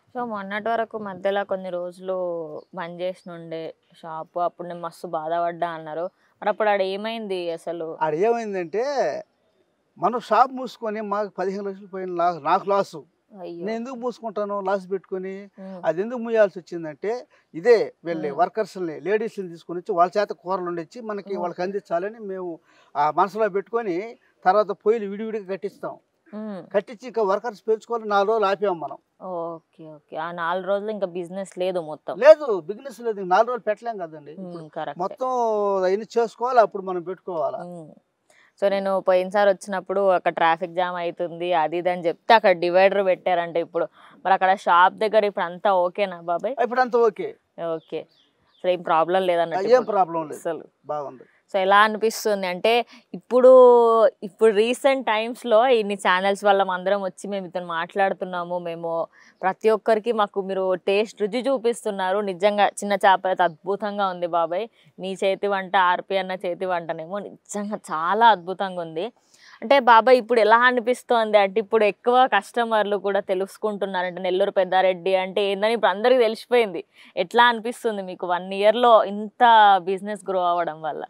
So మొన్నటి వరకు మధ్యలో కొన్ని రోజులు బంద్ చేసినుండే షాపు అప్పుడు నేను మస్తు బాధపడ్డా అన్నారు మరి అప్పుడు ఆడ ఏమైంది అసలు ఆడ ఏమైందంటే మనం షాప్ మూసుకొని మాకు పదిహేను లక్షలు పోయిన లా నాకు లాసు అయ్యో నేను ఎందుకు మూసుకుంటాను లాస్ పెట్టుకొని ఉమ్, అది ఎందుకు మూయాల్సి వచ్చిందంటే ఇదే వెళ్ళి మ్మ్. వర్కర్స్ని లేడీస్ని తీసుకొని వచ్చి వాళ్ళ చేత కూరలు వండించి మనకి మ్మ్. వాళ్ళకి అందించాలని మేము ఆ మనసులో పెట్టుకొని తర్వాత పొయ్యిలు విడివిడిగా కట్టిస్తాం ఉమ్, కట్టించి ఇంకా వర్కర్స్ పెంచుకొని నాలుగు రోజులు ఆపాం మనం ఓకే ఓకే ఆ నాలుగు రోజులు ఇంకా బిజినెస్ లేదు మొత్తం లేదు బిజినెస్ లేదు ఇంక నాలుగు రోజులు పెట్టలేం కదండి ఇప్పుడు కరెక్ట్ మొత్తం అవన్నీ చేసుకోవాలి అప్పుడు మనం పెట్టుకోవాలా సో నేను పోయినసారి వచ్చినప్పుడు అక్కడ ట్రాఫిక్ జామ్ అవుతుంది అది ఇది అని చెప్తే అక్కడ డివైడర్ పెట్టారంట ఇప్పుడు మరి అక్కడ షాప్ దగ్గర ఇప్పుడు అంతా ఓకేనా బాబాయ్ ఇప్పుడు అంతా ఓకే ఓకే సో ఏం ప్రాబ్లం లేదన్నట్టు ఏం ఇప్పుడు. ప్రాబ్లం లేదు అసలు బాగుంది సో ఎలా అనిపిస్తుంది అంటే ఇప్పుడు ఇప్పుడు రీసెంట్ టైమ్స్లో ఇన్ని ఛానల్స్ వల్ల అందరం వచ్చి మేము ఇతను మాట్లాడుతున్నాము మేము ప్రతి ఒక్కరికి మాకు మీరు టేస్ట్ రుచి చూపిస్తున్నారు నిజంగా చిన్న చేప అయితే అద్భుతంగా ఉంది బాబాయ్ నీ చేతి వంట ఆర్పి అన్న చేతి వంటనేమో నిజంగా చాలా అద్భుతంగా ఉంది అంటే బాబాయ్ ఇప్పుడు ఎలా అనిపిస్తోంది అంటే ఇప్పుడు ఎక్కువ కస్టమర్లు కూడా తెలుసుకుంటున్నారు అంటే నెల్లూరు పెద్దారెడ్డి అంటే ఏందని ఇప్పుడు అందరికీ తెలిసిపోయింది ఎట్లా అనిపిస్తుంది మీకు వన్ ఇయర్లో ఇంత బిజినెస్ గ్రో అవ్వడం వల్ల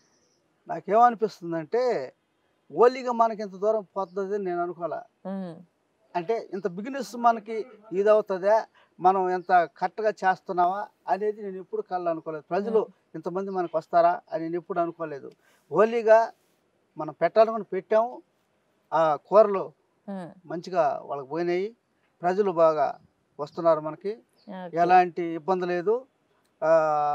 నాకేమనిపిస్తుందంటే ఓలీగా మనకి ఇంత దూరం పోతుంది నేను అనుకోలే ఉమ్, అంటే ఇంత బిగినెస్ మనకి ఇది అవుతుందా మనం ఎంత కరెక్ట్గా చేస్తున్నావా అనేది నేను ఎప్పుడు కళ్ళు అనుకోలేదు ప్రజలు ఇంతమంది మనకు వస్తారా అని నేను ఎప్పుడు అనుకోలేదు ఓలీగా మనం పెట్టాలనుకుని పెట్టాము ఆ కూరలు ఉమ్, మంచిగా వాళ్ళకి పోయినాయి ప్రజలు బాగా వస్తున్నారు మనకి ఓకే. ఎలాంటి ఇబ్బంది లేదు ఆ,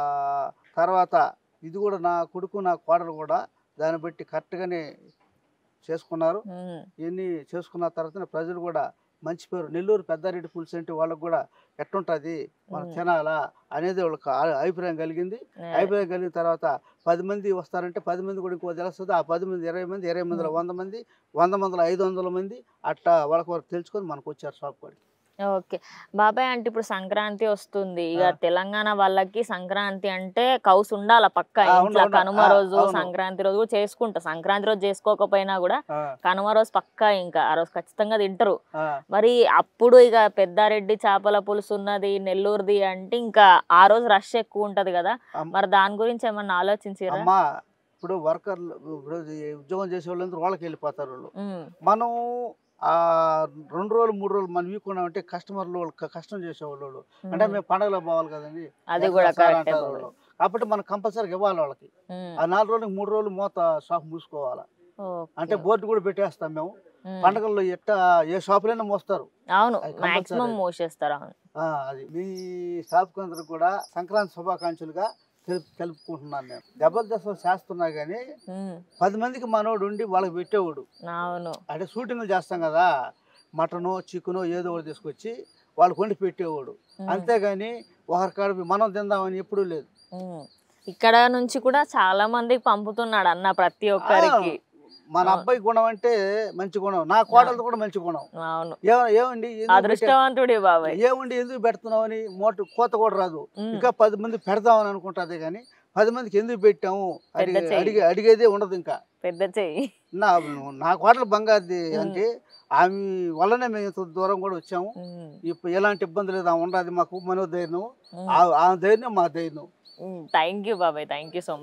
తర్వాత ఇది కూడా నా కొడుకు నా కోడలు కూడా దాన్ని బట్టి కరెక్ట్గానే చేసుకున్నారు ఉమ్, ఇవన్నీ చేసుకున్న తర్వాత ప్రజలు కూడా మంచి పేరు నెల్లూరు పెద్దారెడ్డి పులుసు అంటే వాళ్ళకి కూడా ఎట్టుంటుంది మనం ఉమ్. తినాలా అనేది వాళ్ళకి ఆ- అభిప్రాయం కలిగింది అదే. అభిప్రాయం కలిగిన తర్వాత పది మంది వస్తారంటే పది మంది కూడా ఇంకో తెలుస్తుంది ఆ పది మంది ఇరవై మంది ఇరవై మందిలో ఉమ్. వంద మంది వంద మందిలో ఐదు వందల మంది అట్టా వాళ్ళకి వరకు తెలుసుకొని మనకు వచ్చారు షాప్ కాడికి ఓకే బాబాయ్ అంటే ఇప్పుడు సంక్రాంతి వస్తుంది ఇక ఆ. తెలంగాణ వాళ్ళకి సంక్రాంతి అంటే కౌసు ఉండాల పక్క ఆ, ఇంట్లో ఉండాలి. కనుమ ఆ, రోజు అవును. సంక్రాంతి రోజు కూడా చేసుకుంటా సంక్రాంతి రోజు చేసుకోకపోయినా కూడా ఆ, కనుమ రోజు పక్కా ఇంకా ఆ రోజు ఖచ్చితంగా తింటారు ఆ. మరి అప్పుడు ఇక పెద్దారెడ్డి చేపల పులుసు ఉన్నది నెల్లూరుది అంటే ఇంకా ఆ రోజు రష్ ఎక్కువ ఉంటది కదా అమ్- మరి దాని గురించి ఏమన్నా ఆలోచించారా అమ్మా ఇప్పుడు వర్కర్లు ఇప్పుడు ఈ ఉద్యోగం చేసే వాళ్ళందరూ వాళ్ళకి వెళ్ళిపోతారు వాళ్ళు ఉమ్, మనం ఆ రెండు రోజులు మూడు రోజులు మనం వీకున్నామంటే కస్టమర్లు వాళ్ళు క- కష్టం చేసేవాళ్ళు వాళ్ళు. అంటే ఉమ్, మేము పండగలో పోవాలి కదండి అది కూడా ఎక్కడ సార్ కరెక్టే అంటారు బాబాయ్. వాళ్ళు. కాబట్టి మనం కంపల్సరీగా ఇవ్వాలి వాళ్ళకి ఉమ్, ఆ నాలుగు రోజులకు మూడు రోజులు మూత షాప్ మూసుకోవాలి ఓకే. అంటే బోర్డు కూడా పెట్టేస్తాం మేము ఉమ్, పండగల్లో ఎట్ట ఏ షాపులైనా మోస్తారు అవును అది compulsory. మాక్సిమం మోసేస్తారు అవును ఆ, అది మీ షాప్ అందరికి కూడా సంక్రాంతి శుభాకాంక్షలుగా తెలుపు తెలుపుకుంటున్నాను నేను జబర్దస్త్ చేస్తున్నా కానీ ఉమ్, పది మందికి మనోడు ఉండి వాళ్ళకి పెట్టేవాడు అవును అంటే షూటింగ్లు చేస్తాం కదా మటను చికెను ఏదో ఒకటి తీసుకొచ్చి వాళ్ళకి వండి పెట్టేవాడు ఉమ్. అంతేగాని ఒకరి కాడ మనం తిందామని ఎప్పుడూ లేదు ఉమ్. ఇక్కడ నుంచి కూడా చాలా మందికి పంపుతున్నాడు అన్న ప్రతి ఒక్కరికి మన అవును. అబ్బాయి గుణం అంటే మంచి గుణం నా కోడలది కూడా మంచి గుణం అవును ఏ- ఏమండి ఎందుకు పెట్టే- అదృష్టవంతుడి బాబాయ్ ఏమండి ఎందుకు పెడుతున్నావు అని మోట కోత కూడా రాదు ఉమ్, ఇంకా పది మంది పెడదామని అనుకుంటుంది కానీ పది మందికి ఎందుకు పెట్టాము పెద్ద అడిగే చెయ్యి. అడిగే అడిగేదే ఉండదు ఇంకా పెద్ద చెయ్యి నా నా కోటలు బంగారుది ఉమ్. అంటే ఆమె వల్లనే మేము ఇంత దూరం కూడా వచ్చాము ఉమ్, ఇప్పుడు ఎలాంటి ఇబ్బంది లేదు ఆమె ఉండదు మాకు మనోధైర్యం ఉమ్. ఆ ఆ ధైర్యం మా ధైర్యం థ్యాంక్ యూ బాబాయ్ థ్యాంక్ యూ సో